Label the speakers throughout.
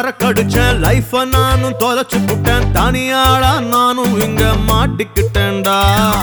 Speaker 1: சரக்கடிச்சேன் லைஃப நானும் தொலைச்சு புட்டேன் தனியாளா நானும் இங்க மாட்டிக்கிட்டேன்டா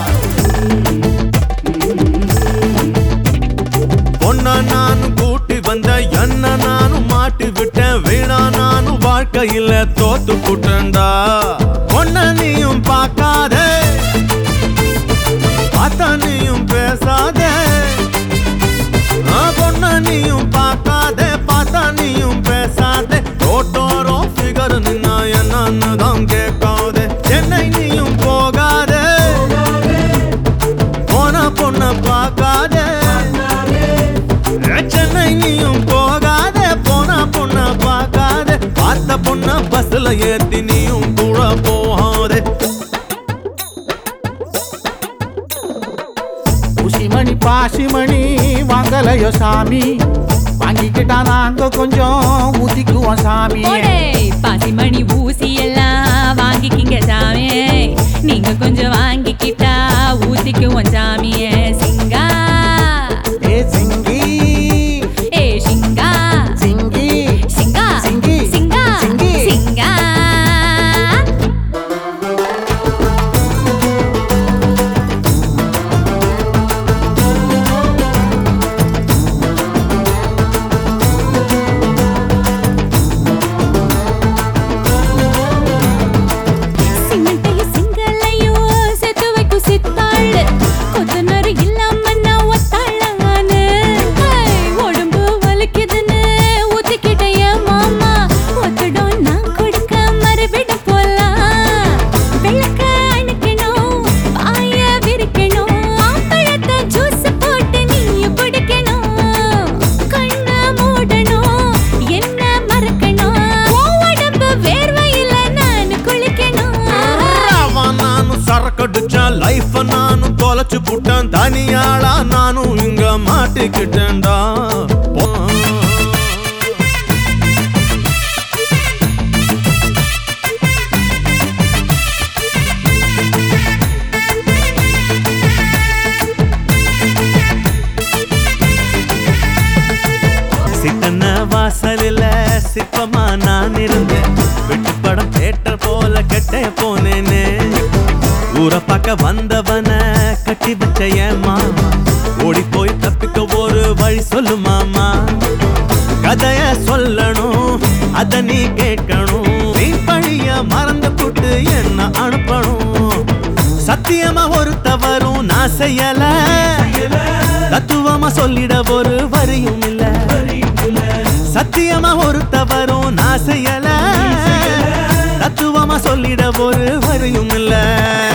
Speaker 1: பொண்ண நானும் கூட்டி வந்த என்ன நானும் மாட்டி விட்டேன் வீணா நானும் வாழ்க்கையில தோத்து புட்டேன்டா பொண்ண நீயும் பார்க்காதே பார்த்தா நீயும் பேசாதே ஆ, பொண்ண நீயும் பார்க்காதே பார்த்தா நீயும் பேசாதே ரோட்டோரோ ஃபிகர் நின்னா என்னன்னு தான் கேட்காதே சென்னை நீயும் போகாதே போன பொண்ண பார்க்காதே சென்னை நீயும் போகாதே போன பொண்ண பார்க்காதே பார்த்த பொண்ண பஸ்ல ஏத்தி நீயும் கூட போகாதே
Speaker 2: உசிமணி பாசிமணி வாங்கலையோ சாமி வாங்கிக்கிட்டா நாங்க கொஞ்சம் ஊத்திக்குவோம் சாமி
Speaker 3: போடே பாசிமணி ஊசி எல்லாம் வாங்கிக்கிங்க சாமி நீங்க கொஞ்சம் வாங்கிக்கிட்டா ஊத்திக்குவோம் சாமிய சிங்கா
Speaker 2: ஏ சிங்கி
Speaker 3: ஏ சிங்கா
Speaker 2: சிங்கி
Speaker 3: சிங்கா
Speaker 2: சிங்கி,
Speaker 3: சிங்கா
Speaker 2: சிங்கி.
Speaker 3: சிங்கா சிமெண்டையும் சிங்கலையும் சேர்த்து வைக்கும் சித்தாள் கொத்தனாரு இல்லாம நான் ஒத்தாளானு உடம்பு வலிக்குதுன்னு ஊத்திக்கிட்டேன் மாமா ஒத்தடம் நான் கொடுக்க மறுவிட போலாம் விளக்க அணைக்கணும் பாய விரிக்கணும் ஆப்பழத்தை ஜூஸ் போட்டு நீ குடிக்கணும் கண்ணை மூடணும் என்ன மறக்கணும் உன் உடம்பு வேர்வையில நான் குளிக்கணும்
Speaker 1: அவன் நானும் சரக்கடிச்சேன் லைஃப நானும் தொலைச்சு புட்டேன் தனியாளா நானும் இங்க மாட்டிக்கிட்டேன்டா போ- சிக்கன வாசலில் சிற்பமா நான் இருந்தேன் விட்டு படம் தேட்டர் போல கெட்டே போனேனே ஊரை பார்க்க வந்தவன கட்டி வச்ச என் மாமா ஓடி போய் தப்பிக்க ஒரு வழி சொல்லு மாமா கதைய சொல்லணும் அத நீ கேட்கணும் நீ பழிய மறந்து புட்டு என்ன அனுப்பணும் சத்தியமா ஒரு தவறும் நான் செய்யல தத்துவமா சொல்லிட ஒரு வரியும் இல்ல சத்தியமா ஒரு தவறும் நான் செய்யல தத்துவமா சொல்லிட ஒரு வரியும் இல்ல